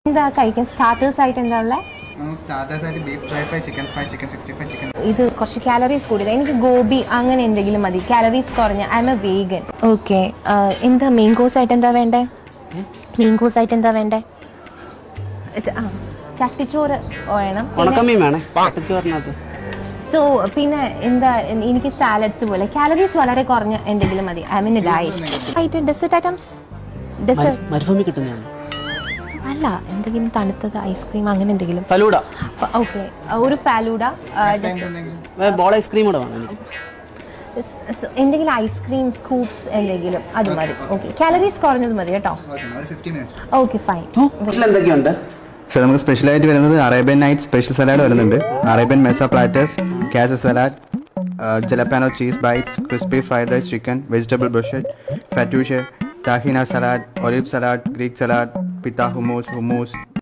എന്താ കഴിക്കാൻ സ്റ്റാർട്ടേഴ്സ് ആയിട്ട് എന്താ ഉള്ളത് സ്റ്റാർട്ടേഴ്സ് ആയിട്ട് beef dry fry chicken fry chicken sixty five chicken ഇത് കുറച്ച് കാലറീസ് കൂടുതൽ എനിക്ക് ഗോബി അങ്ങനെ എന്തെങ്കിലും മതി കാലറീസ് കുറഞ്ഞ I'm a vegan okay എന്താ മെയിൻ കോഴ്സ് ആയിട്ട് എന്താ വേണ്ടേ മെയിൻ കോഴ്സ് ആയിട്ട് എന്താ വേണ്ടേ ഇത്, ആ ചട്ടിച്ചോറ് വേണം ഉണക്കമ്മീൻ വേണേ ചോറിനകത്ത് സോ പിന്നെ എന്താ എനിക്ക് സാലഡ്സ് പോലെ കാലറീസ് വളരെ കുറഞ്ഞ എന്തെങ്കിലും മതി ഐ മീൻ ഡയറ്റ് ആയിട്ട് ഡെസേർട്ട് ഐറ്റംസ് ഡെസേർട്ട് മരുഭൂമി കിട്ടുന്നതാണ് അല്ല എന്തെങ്കിലും തണുത്തത് ഐസ്ക്രീം അങ്ങനെ എന്തെങ്കിലും ഫലൂഡ ഓക്കെ ഒരു ഫാലൂഡ ബോൾ ഐസ്ക്രീം കൂടെ വേണം എനിക്ക് എന്തെങ്കിലും ഐസ്ക്രീം സ്കൂപ്സ് എന്തെങ്കിലും അത് മതി ഓക്കെ കാലറീസ് കുറഞ്ഞത് മതി കേട്ടോ ഒരു ഫിഫ്റ്റി മിനിറ്റ്സ് ഓക്കെ ഫൈൻ വീട്ടിൽ എന്തൊക്കെയുണ്ട് സോ നമുക്ക് സ്പെഷ്യലായിട്ട് വരുന്നത് അറേബ്യൻ നൈറ്റ് സ്പെഷ്യൽ സലാഡ് വരുന്നുണ്ട് അറേബ്യൻ മെസ പ്ലാറ്റേഴ്സ് കാസ salad jalapeno cheese bites crispy fried rice chicken vegetable brushed fattoush tahina salad olive salad Greek salad pita hummus ഹുമൂസ്